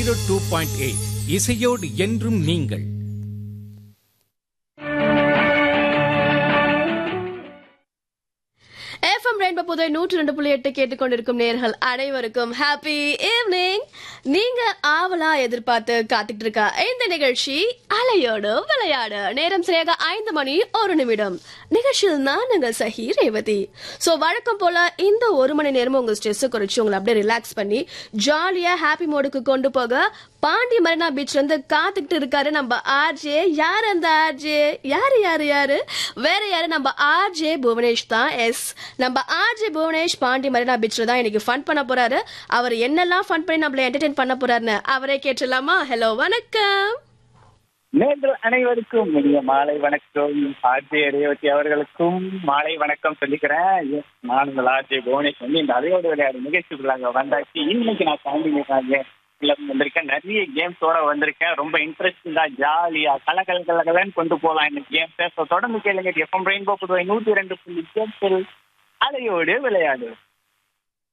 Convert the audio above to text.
zero two point eight இசையோடு என்றும் நீங்கள் எஃப்எம் ரெயின்போ புதை நூற்று ரெண்டு புள்ளி எட்டு கேட்டுக்கொண்டிருக்கும் நேர்கள் அனைவருக்கும் ஹாப்பி ஈவினிங் நீங்க ஆவலா எதிர்பார்த்து காத்துட்டு இருக்க இந்த நிகழ்ச்சி அலையோடு விளையாடு நேரம் சரியாக ஐந்து மணி ஒரு நிமிடம் நிகழ்ச்சியில் நான் உங்கள் சஹி ரேவதி சோ வழக்கம் போல இந்த ஒரு மணி நேரமும் உங்க ஸ்ட்ரெஸ் குறைச்சு உங்களை அப்படியே ரிலாக்ஸ் பண்ணி ஜாலியா ஹாப்பி மோடுக்கு கொண்டு போக பாண்டி மரினா பீச்ல இருந்து காத்துக்கிட்டு இருக்காரு நம்ம ஆர்ஜே யார் அந்த ஆர்ஜே யாரு யாரு யாரு வேற யாரு நம்ம ஆர்ஜே புவனேஷ் தான் எஸ் நம்ம ஆர்ஜே புவனேஷ் பாண்டி மரினா பீச்ல தான் இன்னைக்கு ஃபன் பண்ண போறாரு அவர் என்னெல்லாம் ஃபன் பண்ணி நம்மள என்டர்டெயின் பண்ண போறாருன்னு அவரே கேட்டுடலாமா ஹலோ வணக்கம் நேர்கள் அனைவருக்கும் இனிய மாலை வணக்கம் ஆர்ஜே ரேவதி அவர்களுக்கும் மாலை வணக்கம் சொல்லிக்கிறேன் Yes, நான் உங்கள் ஆர்ஜே புவனேஷ் வந்து இந்த அதையோடு விளையாடு நிகழ்ச்சிக்குள்ளாங்க வந்தாச்சு இன்னைக்கு நான் தாண்டிங்க வந்திருக்கேன் நிறைய கேம்ஸோட வந்திருக்கேன் ரொம்ப இன்ட்ரெஸ்டிங்கா ஜாலியா கல கல கல கலன்னு கொண்டு போகலாம் இந்த கேம்ஸை ஸோ தொடர்ந்து கேளுங்க எஃப்எம் ரெயின்போ புதுவை நூத்தி ரெண்டு புள்ளி கேட்பில் அலையோடு விளையாடு